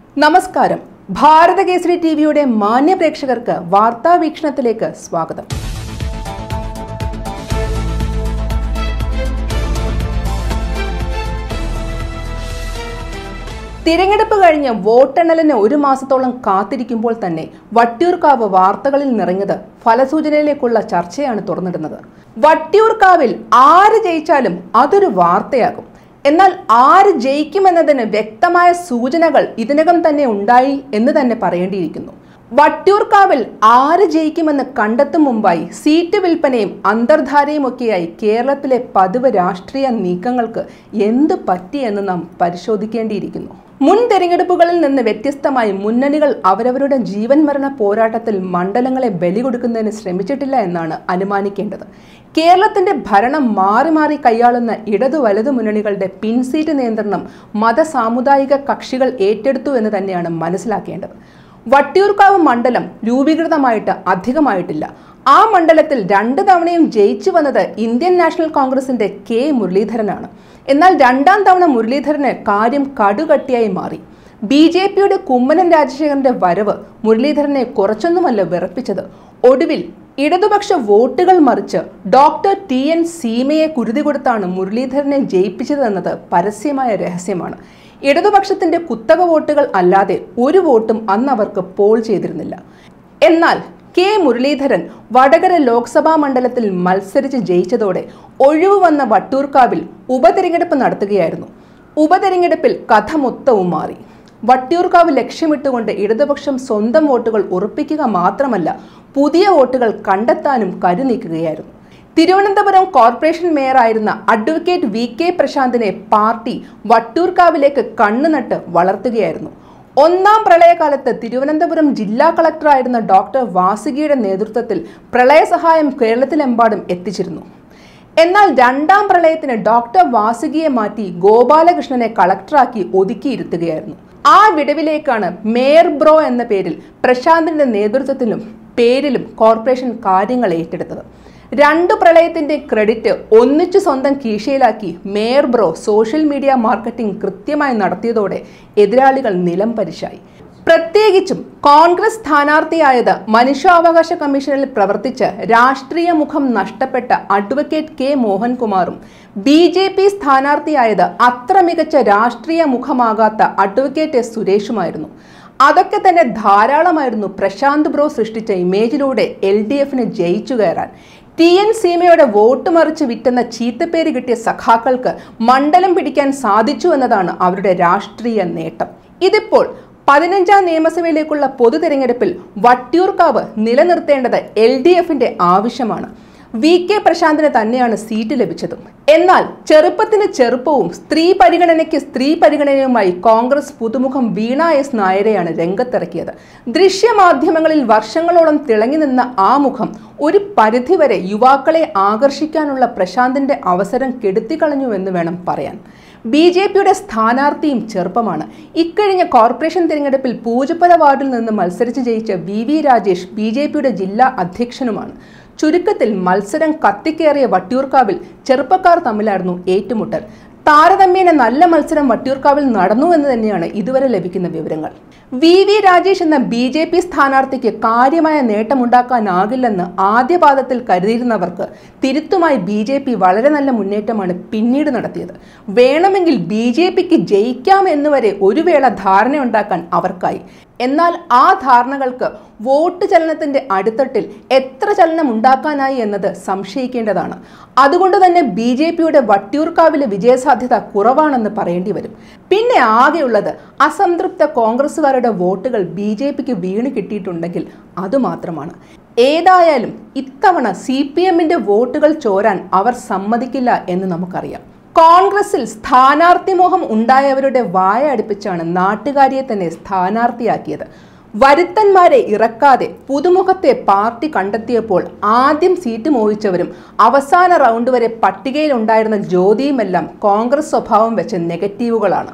നമസ്കാരം ഭാരതകേസരി ടി വിയുടെ മാന്യ പ്രേക്ഷകർക്ക് വാർത്താ വീക്ഷണത്തിലേക്ക് സ്വാഗതം തിരഞ്ഞെടുപ്പ് കഴിഞ്ഞ് വോട്ടെണ്ണലിന് ഒരു മാസത്തോളം കാത്തിരിക്കുമ്പോൾ തന്നെ വട്ടിയൂർക്കാവ് വാർത്തകളിൽ നിറഞ്ഞത് ഫലസൂചനയിലേക്കുള്ള ചർച്ചയാണ് തുറന്നിടുന്നത് വട്ടിയൂർക്കാവിൽ ആര് ജയിച്ചാലും അതൊരു വാർത്തയാകും എന്നാൽ ആര് ജയിക്കുമെന്നതിന് വ്യക്തമായ സൂചനകൾ ഇതിനകം തന്നെ ഉണ്ടായി എന്ന് തന്നെ പറയേണ്ടിയിരിക്കുന്നു വട്ടിയൂർക്കാവിൽ ആര് ജയിക്കുമെന്ന് കണ്ടെത്തും മുമ്പായി സീറ്റ് വിൽപ്പനയും അന്തർധാരയും ഒക്കെയായി കേരളത്തിലെ പതിവ് രാഷ്ട്രീയ നീക്കങ്ങൾക്ക് എന്ത് പറ്റിയെന്ന് നാം പരിശോധിക്കേണ്ടിയിരിക്കുന്നു മുൻ തെരഞ്ഞെടുപ്പുകളിൽ നിന്ന് വ്യത്യസ്തമായി മുന്നണികൾ അവരവരുടെ ജീവൻ മരണ പോരാട്ടത്തിൽ മണ്ഡലങ്ങളെ ബലി കൊടുക്കുന്നതിന് ശ്രമിച്ചിട്ടില്ല എന്നാണ് അനുമാനിക്കേണ്ടത് കേരളത്തിന്റെ ഭരണം മാറി മാറി കൈയാളുന്ന ഇടതു വലതു മുന്നണികളുടെ പിൻസീറ്റ് നിയന്ത്രണം മത സാമുദായിക കക്ഷികൾ ഏറ്റെടുത്തു എന്ന് തന്നെയാണ് മനസ്സിലാക്കേണ്ടത് വട്ടിയൂർക്കാവ് മണ്ഡലം രൂപീകൃതമായിട്ട് അധികമായിട്ടില്ല ആ മണ്ഡലത്തിൽ രണ്ട് തവണയും ജയിച്ചു വന്നത് ഇന്ത്യൻ നാഷണൽ കോൺഗ്രസിന്റെ കെ മുരളീധരനാണ് എന്നാൽ രണ്ടാം തവണ മുരളീധരന് കാര്യം കടുകട്ടിയായി മാറി ബി ജെ പിയുടെ കുമ്മനം രാജശേഖരന്റെ വരവ് മുരളീധരനെ കുറച്ചൊന്നുമല്ല വിറപ്പിച്ചത് ഒടുവിൽ ഇടതുപക്ഷ വോട്ടുകൾ മറിച്ച് ഡോക്ടർ ടി എൻ സീമയെ കുരുതി കൊടുത്താണ് മുരളീധരനെ ജയിപ്പിച്ചതെന്നത് പരസ്യമായ രഹസ്യമാണ് ഇടതുപക്ഷത്തിന്റെ കുത്തക വോട്ടുകൾ അല്ലാതെ ഒരു വോട്ടും അന്ന് അവർക്ക് പോൾ ചെയ്തിരുന്നില്ല എന്നാൽ കെ മുരളീധരൻ വടകര ലോക്സഭാ മണ്ഡലത്തിൽ മത്സരിച്ച് ജയിച്ചതോടെ ഒഴിവ് വന്ന വട്ടൂർക്കാവിൽ ഉപതെരഞ്ഞെടുപ്പ് നടത്തുകയായിരുന്നു ഉപതെരഞ്ഞെടുപ്പിൽ കഥ മൊത്തവും മാറി വട്ടിയൂർക്കാവ് ലക്ഷ്യമിട്ടുകൊണ്ട് ഇടതുപക്ഷം സ്വന്തം വോട്ടുകൾ ഉറപ്പിക്കുക മാത്രമല്ല പുതിയ വോട്ടുകൾ കണ്ടെത്താനും കരുനീക്കുകയായിരുന്നു തിരുവനന്തപുരം കോർപ്പറേഷൻ മേയറായിരുന്ന അഡ്വക്കേറ്റ് വി കെ പ്രശാന്തിനെ പാർട്ടി വട്ടൂർക്കാവിലേക്ക് കണ്ണുനട്ട് വളർത്തുകയായിരുന്നു ഒന്നാം പ്രളയകാലത്ത് തിരുവനന്തപുരം ജില്ലാ കളക്ടറായിരുന്ന ഡോക്ടർ വാസുകിയുടെ നേതൃത്വത്തിൽ പ്രളയസഹായം കേരളത്തിലെമ്പാടും എത്തിച്ചിരുന്നു എന്നാൽ രണ്ടാം പ്രളയത്തിന് ഡോക്ടർ വാസുകിയെ മാറ്റി ഗോപാലകൃഷ്ണനെ കളക്ടറാക്കി ഒതുക്കിയിരുത്തുകയായിരുന്നു ആ വിടവിലേക്കാണ് മേയർ ബ്രോ എന്ന പേരിൽ പ്രശാന്തിന്റെ നേതൃത്വത്തിലും പേരിലും കോർപ്പറേഷൻ കാര്യങ്ങൾ ഏറ്റെടുത്തത് രണ്ട് പ്രളയത്തിന്റെ ക്രെഡിറ്റ് ഒന്നിച്ചു സ്വന്തം കീശയിലാക്കി mayor bro social media marketing കൃത്യമായി നടത്തിയതോടെ എതിരാളികൾ നിലം പരിശായി പ്രത്യേകിച്ചും കോൺഗ്രസ് സ്ഥാനാർത്ഥിയായത് മനുഷ്യാവകാശ കമ്മീഷനിൽ പ്രവർത്തിച്ച് രാഷ്ട്രീയ മുഖം നഷ്ടപ്പെട്ട അഡ്വക്കേറ്റ് കെ മോഹൻകുമാറും ബി ജെ പി സ്ഥാനാർത്ഥിയായത് അത്ര മികച്ച രാഷ്ട്രീയ മുഖമാകാത്ത അഡ്വക്കേറ്റ് എസ് സുരേഷുമായിരുന്നു അതൊക്കെ തന്നെ ധാരാളമായിരുന്നു പ്രശാന്ത് ബ്രോ സൃഷ്ടിച്ച ഇമേജിലൂടെ എൽ ഡി എഫിന് ജയിച്ചു കയറാൻ ടി എൻ സീമയുടെ വോട്ട് മറിച്ച് വിറ്റെന്ന ചീത്തപ്പേര് കിട്ടിയ സഖാക്കൾക്ക് മണ്ഡലം പിടിക്കാൻ സാധിച്ചു എന്നതാണ് അവരുടെ രാഷ്ട്രീയ നേട്ടം ഇതിപ്പോൾ പതിനഞ്ചാം നിയമസഭയിലേക്കുള്ള പൊതു തെരഞ്ഞെടുപ്പിൽ വട്ടിയൂർക്കാവ് നിലനിർത്തേണ്ടത് എൽ ഡി എഫിന്റെ ആവശ്യമാണ് വി കെ പ്രശാന്തിന് തന്നെയാണ് സീറ്റ് ലഭിച്ചതും എന്നാൽ ചെറുപ്പത്തിന് ചെറുപ്പവും സ്ത്രീ പരിഗണനയ്ക്ക് സ്ത്രീ പരിഗണനയുമായി കോൺഗ്രസ് പുതുമുഖം വീണ എസ് നായരെയാണ് രംഗത്തിറക്കിയത് ദൃശ്യമാധ്യമങ്ങളിൽ വർഷങ്ങളോളം തിളങ്ങി നിന്ന ആ മുഖം ഒരു പരിധിവരെ യുവാക്കളെ ആകർഷിക്കാനുള്ള പ്രശാന്തിന്റെ അവസരം കെടുത്തിക്കളഞ്ഞുവെന്ന് വേണം പറയാൻ ബി ജെ പിയുടെ സ്ഥാനാർത്ഥിയും ചെറുപ്പമാണ് ഇക്കഴിഞ്ഞ കോർപ്പറേഷൻ തിരഞ്ഞെടുപ്പിൽ പൂജപ്പുര വാർഡിൽ നിന്ന് മത്സരിച്ച് ജയിച്ച V V Rajesh B J പിയുടെ ജില്ലാ അധ്യക്ഷനുമാണ് ചുരുക്കത്തിൽ മത്സരം കത്തിക്കേറിയ വട്ടിയൂർക്കാവിൽ ചെറുപ്പക്കാർ തമ്മിലായിരുന്നു ഏറ്റുമുട്ടൽ താരതമ്യേന നല്ല മത്സരം വട്ടിയൂർക്കാവിൽ നടന്നു എന്ന് തന്നെയാണ് ഇതുവരെ ലഭിക്കുന്ന വിവരങ്ങൾ വി വി രാജേഷ് എന്ന ബി ജെ പി സ്ഥാനാർത്ഥിക്ക് കാര്യമായ നേട്ടമുണ്ടാക്കാനാകില്ലെന്ന് ആദ്യപാദത്തിൽ കരുതിയിരുന്നവർക്ക് തിരുത്തുമായി ബി ജെ പി വളരെ നല്ല മുന്നേറ്റമാണ് പിന്നീട് നടത്തിയത് വേണമെങ്കിൽ ബി ജെ പിക്ക് ജയിക്കാം എന്നുവരെ ഒരു വേള ധാരണയുണ്ടാക്കാൻ അവർക്കായി എന്നാൽ ആ ധാരണകൾക്ക് വോട്ട് ചലനത്തിന്റെ അടിത്തട്ടിൽ എത്ര ചലനം ഉണ്ടാക്കാനായി എന്നത് സംശയിക്കേണ്ടതാണ് അതുകൊണ്ട് തന്നെ ബി ജെ പിയുടെ വട്ടിയൂർക്കാവിലെ വിജയസാധ്യത കുറവാണെന്ന് പറയേണ്ടി വരും പിന്നെ ആകെയുള്ളത് അസംതൃപ്ത കോൺഗ്രസുകാരുടെ വോട്ടുകൾ ബി ജെ പിക്ക് വീണ് കിട്ടിയിട്ടുണ്ടെങ്കിൽ അതുമാത്രമാണ് ഏതായാലും ഇത്തവണ സി പി എമ്മിന്റെ വോട്ടുകൾ ചോരാൻ അവർ സമ്മതിക്കില്ല എന്ന് നമുക്കറിയാം കോൺഗ്രസിൽ സ്ഥാനാർത്ഥി മോഹം ഉണ്ടായവരുടെ വായ അടുപ്പിച്ചാണ് നാട്ടുകാരിയെ തന്നെ സ്ഥാനാർത്ഥിയാക്കിയത് വരുത്തന്മാരെ ഇറക്കാതെ പുതുമുഖത്തെ പാർട്ടി കണ്ടെത്തിയപ്പോൾ ആദ്യം സീറ്റ് മോഹിച്ചവരും അവസാന റൗണ്ട് വരെ പട്ടികയിലുണ്ടായിരുന്ന ജ്യോതിയുമെല്ലാം കോൺഗ്രസ് സ്വഭാവം വെച്ച നെഗറ്റീവുകളാണ്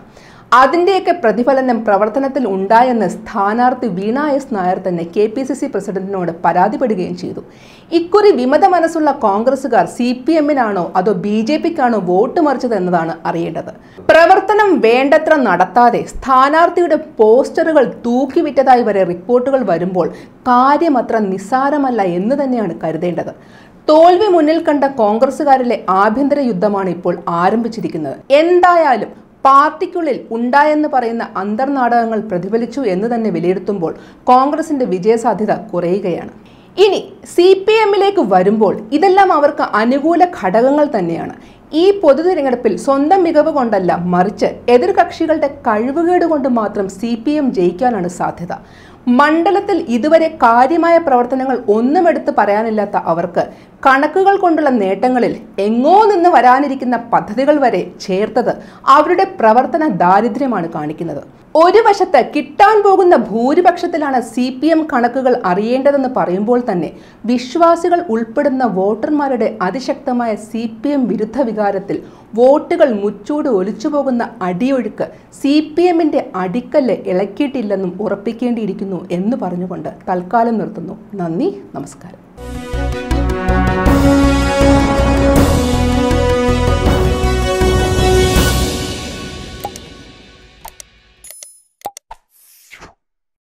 അതിൻ്റെയൊക്കെ പ്രതിഫലനം പ്രവർത്തനത്തിൽ ഉണ്ടായെന്ന് സ്ഥാനാർത്ഥി വീണ എസ് നായർ തന്നെ കെ പി സി സി പ്രസിഡന്റിനോട് പരാതിപ്പെടുകയും ചെയ്തു ഇക്കുറി വിമത മനസ്സുള്ള കോൺഗ്രസുകാർ സി പി എമ്മിനാണോ അതോ ബി ജെ പിക്കാണോ വോട്ട് മറിച്ചത് എന്നതാണ് അറിയേണ്ടത് പ്രവർത്തനം വേണ്ടത്ര നടത്താതെ സ്ഥാനാർത്ഥിയുടെ പോസ്റ്ററുകൾ തൂക്കിവിറ്റതായി വരെ റിപ്പോർട്ടുകൾ വരുമ്പോൾ കാര്യമത്ര നിസ്സാരമല്ല എന്ന് തന്നെയാണ് കരുതേണ്ടത് തോൽവി മുന്നിൽ കണ്ട കോൺഗ്രസുകാരിലെ ആഭ്യന്തര യുദ്ധമാണ് ഇപ്പോൾ ആരംഭിച്ചിരിക്കുന്നത് എന്തായാലും പാർട്ടിക്കുള്ളിൽ ഉണ്ടായെന്ന് പറയുന്ന അന്തർനാടകങ്ങൾ പ്രതിഫലിച്ചു എന്ന് തന്നെ വിലയിരുത്തുമ്പോൾ കോൺഗ്രസിന്റെ വിജയസാധ്യത കുറയുകയാണ് ഇനി സി പി എമ്മിലേക്ക് വരുമ്പോൾ ഇതെല്ലാം അവർക്ക് അനുകൂല ഘടകങ്ങൾ തന്നെയാണ് ഈ പൊതു തിരഞ്ഞെടുപ്പിൽ സ്വന്തം മികവ് കൊണ്ടല്ല മറിച്ച് എതിർകക്ഷികളുടെ കഴിവുകേട് കൊണ്ട് മാത്രം സി പി എം ജയിക്കാനാണ് സാധ്യത മണ്ഡലത്തിൽ ഇതുവരെ കാര്യമായ പ്രവർത്തനങ്ങൾ ഒന്നും എടുത്ത് പറയാനില്ലാത്ത അവർക്ക് കണക്കുകൾ കൊണ്ടുള്ള നേട്ടങ്ങളിൽ എങ്ങോ നിന്ന് വരാനിരിക്കുന്ന പദ്ധതികൾ വരെ ചേർത്തത് അവരുടെ പ്രവർത്തന ദാരിദ്ര്യമാണ് കാണിക്കുന്നത് ഒരു വശത്ത് കിട്ടാൻ പോകുന്ന ഭൂരിപക്ഷത്തിലാണ് സി പി എം കണക്കുകൾ അറിയേണ്ടതെന്ന് പറയുമ്പോൾ തന്നെ വിശ്വാസികൾ ഉൾപ്പെടുന്ന വോട്ടർമാരുടെ അതിശക്തമായ സി പി എം വിരുദ്ധ വികാരത്തിൽ വോട്ടുകൾ മുച്ചൂട് ഒലിച്ചുപോകുന്ന അടിയൊഴുക്ക് സി പി എമ്മിന്റെ അടിക്കല്ല് ഇളക്കിയിട്ടില്ലെന്നും ഉറപ്പിക്കേണ്ടിയിരിക്കുന്നു എന്ന് പറഞ്ഞുകൊണ്ട് തൽക്കാലം നിർത്തുന്നു നന്ദി നമസ്കാരം